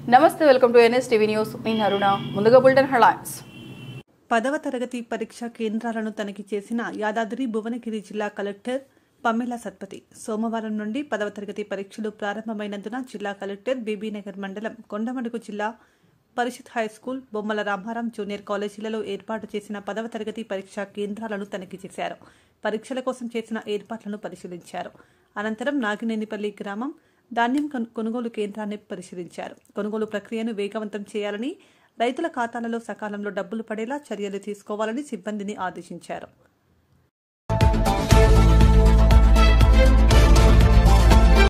నమస్తే welcome to NS TV news నేను అరుణ ముందుగా బులెటిన్ హెడ్లైన్స్ పదవ తరగతి పరీక్ష కేంద్రాలను తనిఖీ చేసిన యాదాద్రి భువనగిరి జిల్లా కలెక్టర్ పమ్మెల సత్పతి సోమవారం నుండి పదవ తరగతి పరీక్షలు ప్రారంభమైనందున జిల్లా కలెక్టర్ బీబీనగర్ మండలం కొండమడుగు జిల్లా పరిషత్ హై స్కూల్ బొమ్మల రామారాం జూనియర్ కాలేజీలలో ఏర్పాటు చేసిన పదవ తరగతి పరీక్షా కేంద్రాలను తనిఖీ చేశారు పరీక్షల కోసం చేసిన ఏర్పాట్లను పరిశీలించారు అనంతరం నాగినేనిపల్లి గ్రామం ధాన్యం కొను- కొనుగోలు కేంద్రాన్ని పరిశీలించారు కొనుగోలు ప్రక్రియను వేగవంతం చేయాలని రైతుల ఖాతాలలో సకాలంలో డబ్బులు పడేలా చర్యలు తీసుకోవాలని సిబ్బందిని ఆదేశించారు